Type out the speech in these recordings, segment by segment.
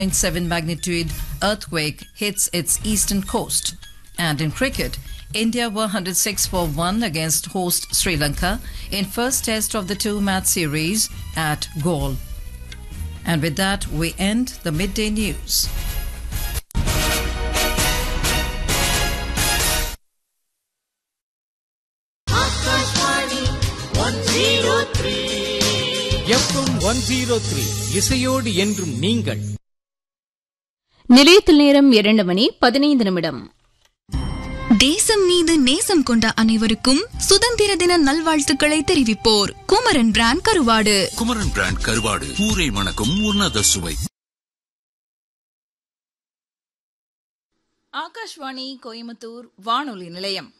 7 magnitude earthquake hits its eastern coast. And in cricket, India were 106 for 1 against host Sri Lanka in first test of the two-match series at Galle. And with that, we end the midday news. FM one zero three இசையோடு என்றும் நீங்கள் நிலையத்தில் நேரம் இரண்டு மணி பதினைந்து நிமிடம் தேசம் மீது நேசம் கொண்ட அனைவருக்கும் சுதந்திர தின நல்வாழ்த்துக்களை தெரிவிப்போர் குமரன் பிராண்ட் கருவாடு குமரன் பிராண்ட் கருவாடு ஊரை மணக்கும் உன்னத சுவை ஆகாஷ்வாணி கோயம்புத்தூர் வானொலி நிலையம்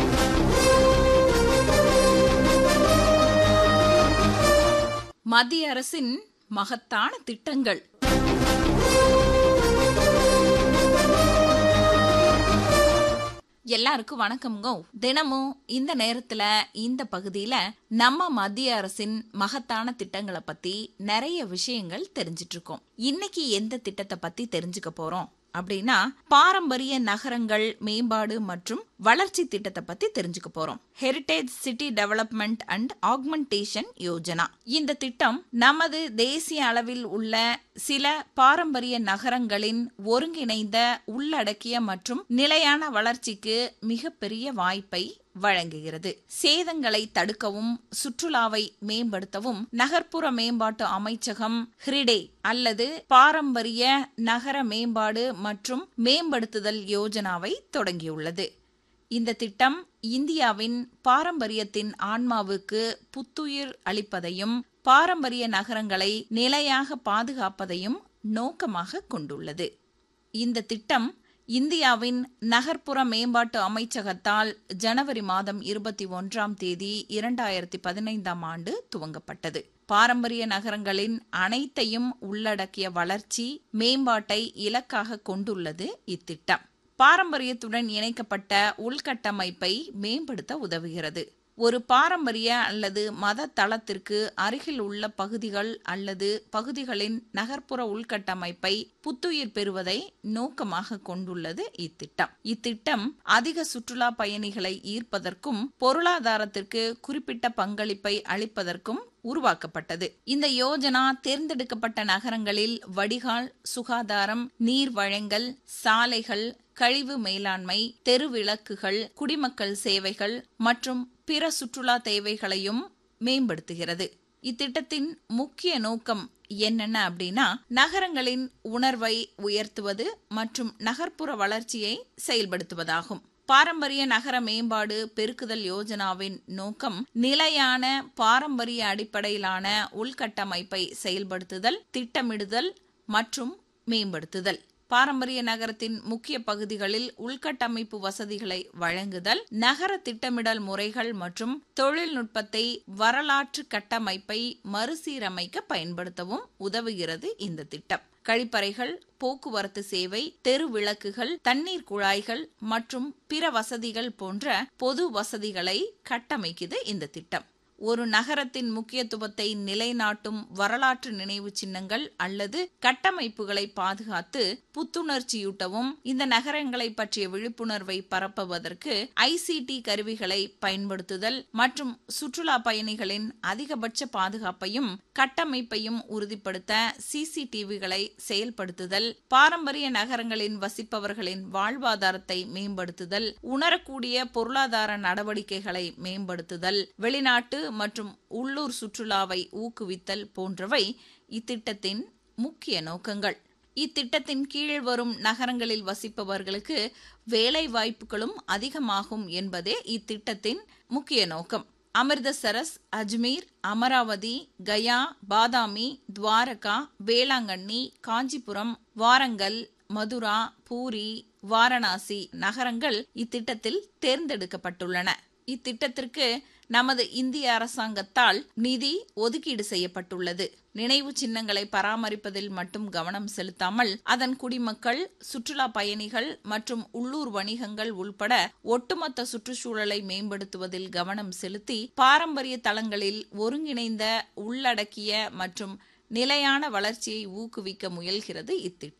மத்திய அரசின் மகத்தான திட்டங்கள் எல்லாருக்கும் வணக்கம்ங்க தினமும் இந்த நேரத்துல இந்த பகுதியில நம்ம மத்திய அரசின் மகத்தான திட்டங்களை பத்தி நிறைய விஷயங்கள் தெரிஞ்சிட்டு இருக்கோம் இன்னைக்கு எந்த திட்டத்தை பத்தி தெரிஞ்சுக்க போறோம் அப்படின்னா பாரம்பரிய நகரங்கள் மேம்பாடு மற்றும் வளர்ச்சி திட்டத்தை பத்தி தெரிஞ்சுக்க போறோம் heritage city development and augmentation Yojana இந்த திட்டம் நமது தேசிய அளவில் உள்ள சில பாரம்பரிய நகரங்களின் ஒருங்கிணைந்த உள்ளடக்கிய மற்றும் நிலையான வளர்ச்சிக்கு மிகப்பெரிய வாய்ப்பை வழங்குகிறது சேதங்களை தடுக்கவும் சுற்றுலாவை மேம்படுத்தவும் நகர்ப்புற மேம்பாட்டு அமைச்சகம் ஹிரிடே அல்லது பாரம்பரிய நகர மேம்பாடு மற்றும் மேம்படுத்துதல் யோஜனாவை தொடங்கியுள்ளது இந்த திட்டம் இந்தியாவின் பாரம்பரியத்தின் ஆன்மாவுக்கு புத்துயிர் அளிப்பதையும் பாரம்பரிய நகரங்களை நிலையாக பாதுகாப்பதையும் நோக்கமாக கொண்டுள்ளது இந்த திட்டம் இந்தியாவின் நகர்ப்புற மேம்பாட்டு அமைச்சகத்தால் ஜனவரி மாதம் இருபத்தி ஒன்றாம் தேதி இரண்டாயிரத்தி பதினைந்தாம் ஆண்டு துவங்கப்பட்டது பாரம்பரிய நகரங்களின் அனைத்தையும் உள்ளடக்கிய வளர்ச்சி மேம்பாட்டை இலக்காக கொண்டுள்ளது இத்திட்டம் பாரம்பரியத்துடன் இணைக்கப்பட்ட உள்கட்டமைப்பை மேம்படுத்த உதவுகிறது ஒரு பாரம்பரிய அல்லது மத தளத்திற்கு அருகில் உள்ள பகுதிகள் அல்லது பகுதிகளின் நகர்ப்புற உள்கட்டமைப்பை புத்துயிர் பெறுவதை நோக்கமாக கொண்டுள்ளது இத்திட்டம் இத்திட்டம் அதிக சுற்றுலா பயணிகளை ஈர்ப்பதற்கும் பொருளாதாரத்திற்கு குறிப்பிட்ட பங்களிப்பை அளிப்பதற்கும் உருவாக்கப்பட்டது இந்த யோஜனா தேர்ந்தெடுக்கப்பட்ட நகரங்களில் வடிகால் சுகாதாரம் நீர் வழங்கல் சாலைகள் கழிவு மேலாண்மை தெருவிளக்குகள் குடிமக்கள் சேவைகள் மற்றும் பிற சுற்றுலா தேவைகளையும் மேம்படுத்துகிறது இத்திட்டத்தின் முக்கிய நோக்கம் என்னென்ன அப்படின்னா நகரங்களின் உணர்வை உயர்த்துவது மற்றும் நகர்ப்புற வளர்ச்சியை செயல்படுத்துவதாகும் பாரம்பரிய நகர மேம்பாடு பெருக்குதல் யோஜனாவின் நோக்கம் நிலையான பாரம்பரிய அடிப்படையிலான உள்கட்டமைப்பை செயல்படுத்துதல் திட்டமிடுதல் மற்றும் மேம்படுத்துதல் பாரம்பரிய நகரத்தின் முக்கிய பகுதிகளில் உள்கட்டமைப்பு வசதிகளை வழங்குதல் நகர திட்டமிடல் முறைகள் மற்றும் தொழில்நுட்பத்தை வரலாற்று கட்டமைப்பை மறுசீரமைக்க பயன்படுத்தவும் உதவுகிறது இந்த திட்டம் கழிப்பறைகள் போக்குவரத்து சேவை தெரு விளக்குகள் தண்ணீர் குழாய்கள் மற்றும் பிற வசதிகள் போன்ற பொது வசதிகளை கட்டமைக்குது இந்த திட்டம் ஒரு நகரத்தின் முக்கியத்துவத்தை நிலைநாட்டும் வரலாற்று நினைவு சின்னங்கள் அல்லது கட்டமைப்புகளை பாதுகாத்து புத்துணர்ச்சியூட்டவும் இந்த நகரங்களை பற்றிய விழிப்புணர்வை பரப்புவதற்கு ஐசிடி கருவிகளை பயன்படுத்துதல் மற்றும் சுற்றுலா பயணிகளின் அதிகபட்ச பாதுகாப்பையும் கட்டமைப்பையும் உறுதிப்படுத்த சிசிடிவிகளை செயல்படுத்துதல் பாரம்பரிய நகரங்களின் வசிப்பவர்களின் வாழ்வாதாரத்தை மேம்படுத்துதல் உணரக்கூடிய பொருளாதார நடவடிக்கைகளை மேம்படுத்துதல் வெளிநாட்டு மற்றும் உள்ளூர் சுற்றுலாவை ஊக்குவித்தல் போன்றவை இத்திட்டத்தின் முக்கிய நோக்கங்கள் இத்திட்டத்தின் கீழ் வரும் நகரங்களில் வசிப்பவர்களுக்கு வேலை வாய்ப்புகளும் அதிகமாகும் என்பதே இத்திட்டத்தின் முக்கிய நோக்கம் அமிர்தசரஸ் அஜ்மீர் அமராவதி கயா பாதாமி துவாரகா வேளாங்கண்ணி காஞ்சிபுரம் வாரங்கல் மதுரா பூரி வாரணாசி நகரங்கள் இத்திட்டத்தில் தேர்ந்தெடுக்கப்பட்டுள்ளன இத்திட்டத்திற்கு நமது இந்திய அரசாங்கத்தால் நிதி ஒதுக்கீடு செய்யப்பட்டுள்ளது நினைவு சின்னங்களை பராமரிப்பதில் மட்டும் கவனம் செலுத்தாமல் அதன் குடிமக்கள் சுற்றுலா பயணிகள் மற்றும் உள்ளூர் வணிகங்கள் உள்பட ஒட்டுமொத்த சுற்றுச்சூழலை மேம்படுத்துவதில் கவனம் செலுத்தி பாரம்பரிய தளங்களில் ஒருங்கிணைந்த உள்ளடக்கிய மற்றும் நிலையான வளர்ச்சியை ஊக்குவிக்க முயல்கிறது இத்திட்டம்